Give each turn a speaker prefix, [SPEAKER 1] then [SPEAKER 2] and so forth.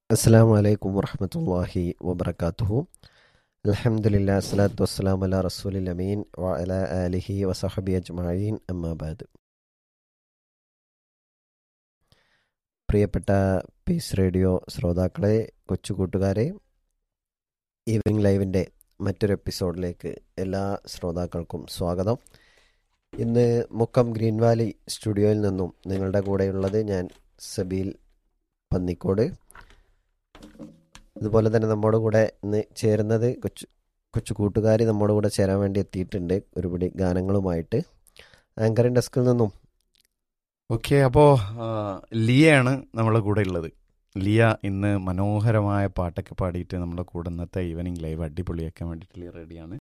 [SPEAKER 1] അസ്സാം വലൈക്കും വറഹമത്തല്ലാഹി വബർക്കാത്തുഹു അലഹമുല്ലാ അസ്സലാത്തു വസ്സലാം അല റസൂലിൽ അമീൻ വഅല ആലിഹി വസഹബി അജ്മഈൻ അമ്മാബാദ് പ്രിയപ്പെട്ട പീസ് റേഡിയോ ശ്രോതാക്കളെ കൊച്ചു കൂട്ടുകാരെ ഈവനിങ് ലൈവിൻ്റെ മറ്റൊരു എപ്പിസോഡിലേക്ക് എല്ലാ ശ്രോതാക്കൾക്കും സ്വാഗതം ഇന്ന് മുക്കം ഗ്രീൻ വാലി സ്റ്റുഡിയോയിൽ നിന്നും നിങ്ങളുടെ കൂടെയുള്ളത് ഞാൻ സബീൽ പന്നിക്കോട് അതുപോലെ തന്നെ നമ്മുടെ കൂടെ ഇന്ന് ചേരുന്നത് കൊച്ചു കൊച്ചു കൂട്ടുകാർ നമ്മുടെ കൂടെ ചേരാൻ വേണ്ടി എത്തിയിട്ടുണ്ട് ഒരുപിടി ഗാനങ്ങളുമായിട്ട് ആങ്കറിൻ ഡെസ്കിൽ നിന്നും
[SPEAKER 2] ഓക്കെ അപ്പോൾ ലിയയാണ് നമ്മളെ കൂടെ ഉള്ളത് ലിയ ഇന്ന് മനോഹരമായ പാട്ടൊക്കെ പാടിയിട്ട് നമ്മളെ കൂടെ ഇന്നത്തെ ഈവനിങ് ലൈവ് അടിപൊളിയാക്കാൻ വേണ്ടിയിട്ട് ലിയ റെഡിയാണ്